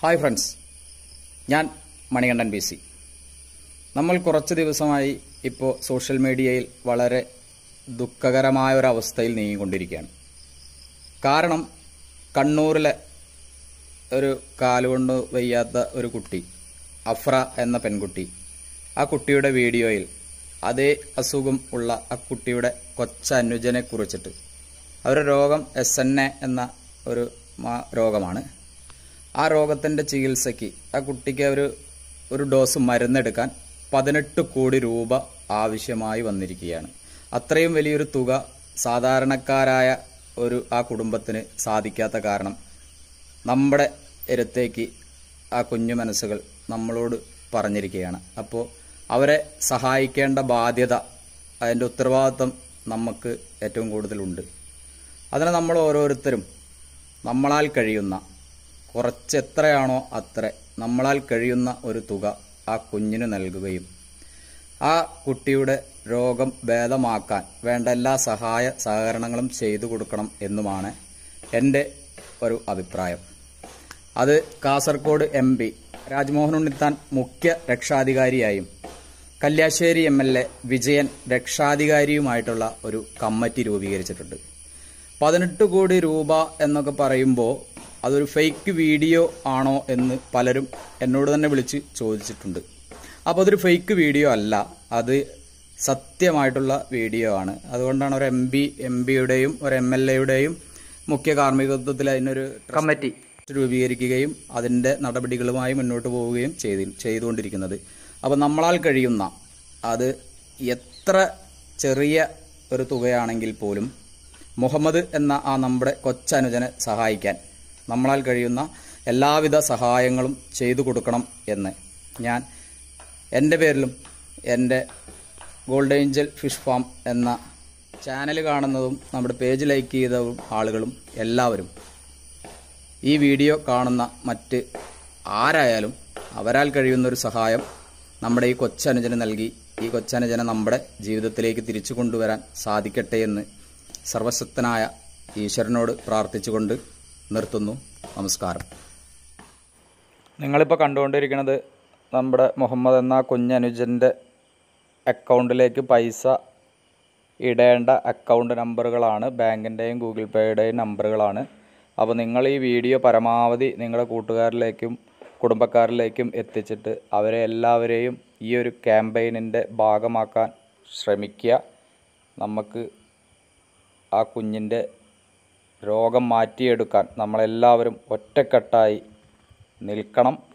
hi friends ഞാൻ Manikandan B C നമ്മൾ കുറച്ച് ദിവസമായി ഇപ്പോൾ സോഷ്യൽ മീഡിയയിൽ വളരെ ദുഃഖകരമായ ഒരു അവസ്ഥയിൽ നീങ്ങിക്കൊണ്ടിരിക്കുകയാണ് കാരണം കണ്ണൂരിലെ ഒരു കാലുകൊണ്ട് വയ്യാത്ത ഒരു കുട്ടി അഫ്ര എന്ന പെൺകുട്ടി ആ കുട്ടിയുടെ വീഡിയോയിൽ അതേ അസുഖം ഉള്ള ആ കുട്ടിയുടെ കൊച്ചനുജനെ കുറിച്ചിട്ട് അവരുടെ രോഗം എസ് എൻ എ എന്ന ഒരു മാ- രോഗമാണ് ആ രോഗത്തിൻ്റെ ചികിത്സയ്ക്ക് ആ കുട്ടിക്ക് ഒരു ഒരു ഡോസ് മരുന്നെടുക്കാൻ പതിനെട്ട് കോടി രൂപ ആവശ്യമായി വന്നിരിക്കുകയാണ് അത്രയും വലിയൊരു തുക സാധാരണക്കാരായ ഒരു ആ കുടുംബത്തിന് സാധിക്കാത്ത കാരണം നമ്മുടെ ഇരത്തേക്ക് ആ കുഞ്ഞു മനസ്സുകൾ നമ്മളോട് പറഞ്ഞിരിക്കുകയാണ് അപ്പോൾ അവരെ സഹായിക്കേണ്ട ബാധ്യത അതിൻ്റെ ഉത്തരവാദിത്വം നമുക്ക് ഏറ്റവും കൂടുതലുണ്ട് അതിന് നമ്മൾ ഓരോരുത്തരും നമ്മളാൽ കഴിയുന്ന കുറച്ച് എത്രയാണോ അത്ര നമ്മളാൽ കഴിയുന്ന ഒരു തുക ആ കുഞ്ഞിന് നൽകുകയും ആ കുട്ടിയുടെ രോഗം ഭേദമാക്കാൻ വേണ്ട എല്ലാ സഹായ സഹകരണങ്ങളും ചെയ്തു കൊടുക്കണം എന്നുമാണ് എൻ്റെ ഒരു അഭിപ്രായം അത് കാസർഗോഡ് എം പി രാജ്മോഹൻ ഉണ്ണിത്താൻ മുഖ്യ രക്ഷാധികാരിയായും Kalliasseri M L A Vijayan രക്ഷാധികാരിയുമായിട്ടുള്ള ഒരു കമ്മിറ്റി രൂപീകരിച്ചിട്ടുണ്ട് പതിനെട്ട് കോടി രൂപ എന്നൊക്കെ പറയുമ്പോൾ അതൊരു ഫേക്ക് വീഡിയോ ആണോ എന്ന് പലരും എന്നോട് തന്നെ വിളിച്ച് ചോദിച്ചിട്ടുണ്ട് അപ്പോൾ അതൊരു ഫേക്ക് വീഡിയോ അല്ല അത് സത്യമായിട്ടുള്ള വീഡിയോ ആണ് അതുകൊണ്ടാണ് ഒരു എം പി എം പിയുടെയും ഒരു എം എൽ എയുടെയും മുഖ്യ കാർമ്മികത്വത്തിൽ അതിനൊരു കമ്മിറ്റി രൂപീകരിക്കുകയും അതിൻ്റെ നടപടികളുമായി മുന്നോട്ട് പോവുകയും ചെയ്തി ചെയ്തുകൊണ്ടിരിക്കുന്നത് അപ്പോൾ നമ്മളാൽ കഴിയുന്ന അത് എത്ര ചെറിയ ഒരു തുകയാണെങ്കിൽ പോലും മുഹമ്മദ് എന്ന ആ നമ്മുടെ കൊച്ചനുജനെ സഹായിക്കാൻ നമ്മളാൽ കഴിയുന്ന എല്ലാവിധ സഹായങ്ങളും ചെയ്തു കൊടുക്കണം എന്ന് ഞാൻ എൻ്റെ പേരിലും എൻ്റെ ഗോൾഡ് ഏഞ്ചൽ ഫിഷ് ഫാം എന്ന ചാനൽ കാണുന്നതും നമ്മുടെ പേജ് ലൈക്ക് ചെയ്തതും ആളുകളും എല്ലാവരും ഈ വീഡിയോ കാണുന്ന മറ്റ് ആരായാലും അവരാൽ കഴിയുന്നൊരു സഹായം നമ്മുടെ ഈ കൊച്ചനുജന് നൽകി ഈ കൊച്ചനുജനെ നമ്മുടെ ജീവിതത്തിലേക്ക് തിരിച്ചു കൊണ്ടുവരാൻ സാധിക്കട്ടെ എന്ന് സർവശക്തനായ ഈശ്വരനോട് പ്രാർത്ഥിച്ചുകൊണ്ട് നിർത്തുന്നു നമസ്കാരം നിങ്ങളിപ്പോൾ കണ്ടുകൊണ്ടിരിക്കുന്നത് നമ്മുടെ മുഹമ്മദ് എന്ന കുഞ്ഞനുജൻ്റെ അക്കൗണ്ടിലേക്ക് പൈസ ഇടേണ്ട അക്കൗണ്ട് നമ്പറുകളാണ് ബാങ്കിൻ്റെയും ഗൂഗിൾ പേയുടെയും നമ്പറുകളാണ് അപ്പോൾ നിങ്ങൾ ഈ വീഡിയോ പരമാവധി നിങ്ങളുടെ കൂട്ടുകാരിലേക്കും കുടുംബക്കാരിലേക്കും എത്തിച്ചിട്ട് അവരെ എല്ലാവരെയും ഈ ഒരു ക്യാമ്പയിനിൻ്റെ ഭാഗമാക്കാൻ ശ്രമിക്കുക നമുക്ക് ആ കുഞ്ഞിൻ്റെ രോഗം മാറ്റിയെടുക്കാൻ നമ്മളെല്ലാവരും ഒറ്റക്കെട്ടായി നിൽക്കണം